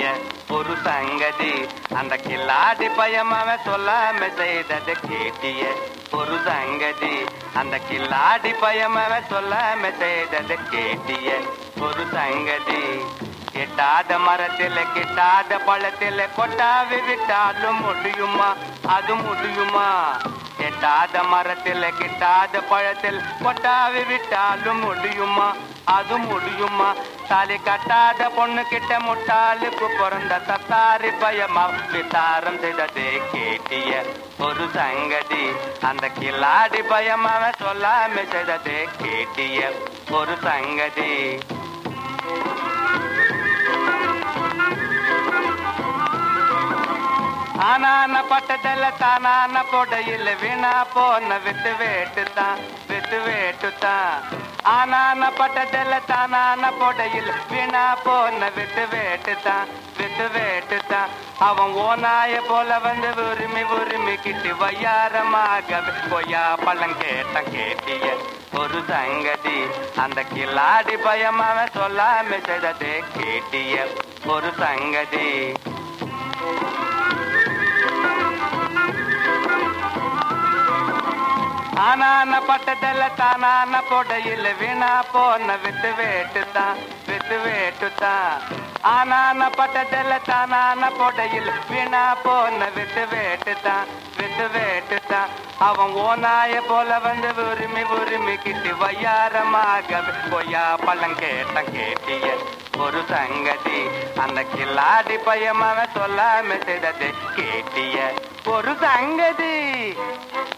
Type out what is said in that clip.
ஒரு சங்கதி அந்த கில்லாடி பயம் அவன் சொல்லாம செய்தது கேட்டிய ஒரு சங்கதி அந்த கில்லாடி பயம் அவன் சொல்லாம செய்தது கேட்டிய ஒரு சங்கதி எட்டாத மரத்தில் கிட்டாத பழத்தில் கொட்டாவி விட்டாலும் முடியுமா அது முடியுமா எட்டாத மரத்தில் கிட்டாத பழத்தில் கொட்டாவி விட்டாலும் முடியுமா அது முடியுமா தாலி கட்டாத பொண்ணு கிட்ட முட்டாளுக்கு பிறந்த தத்தாரி பயமா வித்தாரம் செய்ததே கேட்டிய ஒரு சங்கதி அந்த கில்லாடி பயமாவ சொல்லாம செய்ததே கேட்டிய ஒரு சங்கதி ஆனான பட்டதல்ல தானான பொடையில் வீணா போன விட்டு வேட்டுத்தான் விட்டு வேட்டுத்தான் ஆனான பட்டதல்ல தானான பொடையில் வீணா போன விட்டு வேட்டுத்தான் விட்டு வேட்டுத்தான் அவன் ஓனாய போல வந்து உரிமை உரிமை கிட்டு வையாரமாக பொய்யா பழம் கேட்டான் கேட்டிய ஒரு சங்கதி அந்த கில்லாடி பயமாவ சொல்லாம செய்ததே கேட்டிய ஒரு சங்கதி ஆனான பட்டதல்ல தானான பொடையில் வீணா போன விட்டு வேட்டுத்தான் விட்டு வேட்டுத்தான் ஆனான பட்டதல்ல தானான பொடையில் வீணா போன விட்டு வேட்டுத்தான் விட்டு வேட்டுத்தான் அவன் ஓனாய போல வந்து உரிமை உரிமை கிட்டு வையாரமாக பொய்யா பழம் கேட்டான் கேட்டிய ஒரு சங்கதி அந்த கில்லாடி பையமாவ சொல்லாம செய்தது கேட்டிய ஒரு சங்கதி